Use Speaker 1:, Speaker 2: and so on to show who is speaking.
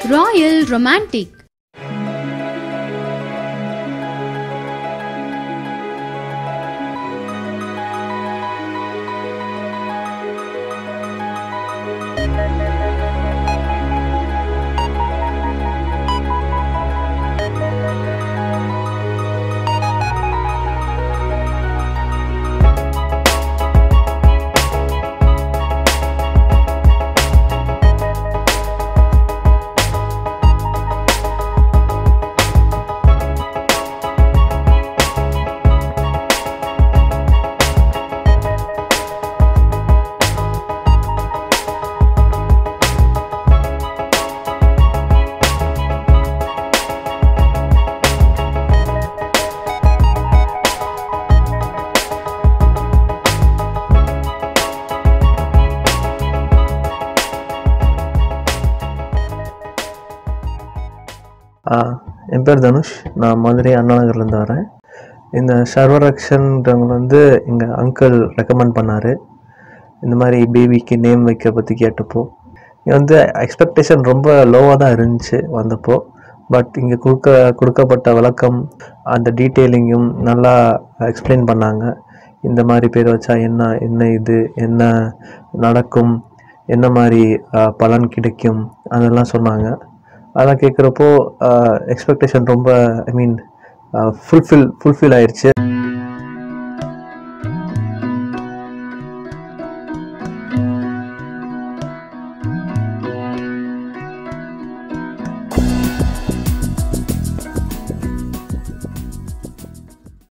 Speaker 1: Royal romantic
Speaker 2: ஆ, என் பேர் தனுஷ் நான் மதுரை அண்ணா நகர்லேருந்து வரேன் இந்த சர்வரக்ஷன்றவங்க வந்து எங்கள் அங்கிள் ரெக்கமெண்ட் பண்ணார் இந்த மாதிரி பேபிக்கு நேம் வைக்க பற்றி கேட்டப்போ இங்க வந்து எக்ஸ்பெக்டேஷன் ரொம்ப லோவாக தான் இருந்துச்சு வந்தப்போ பட் இங்கே கொடுக்க கொடுக்கப்பட்ட விளக்கம் அந்த டீட்டெயிலிங்கும் நல்லா எக்ஸ்பிளைன் பண்ணாங்க இந்த மாதிரி பேர் வச்சா என்ன என்ன இது என்ன நடக்கும் என்ன மாதிரி ஆ, பலன் கிடைக்கும் அதெல்லாம் சொன்னாங்க அதெல்லாம் கேட்குறப்போ எக்ஸ்பெக்டேஷன் ரொம்ப ஐ மீன் ஃபுல்ஃபில் ஃபுல்ஃபில் ஆயிடுச்சு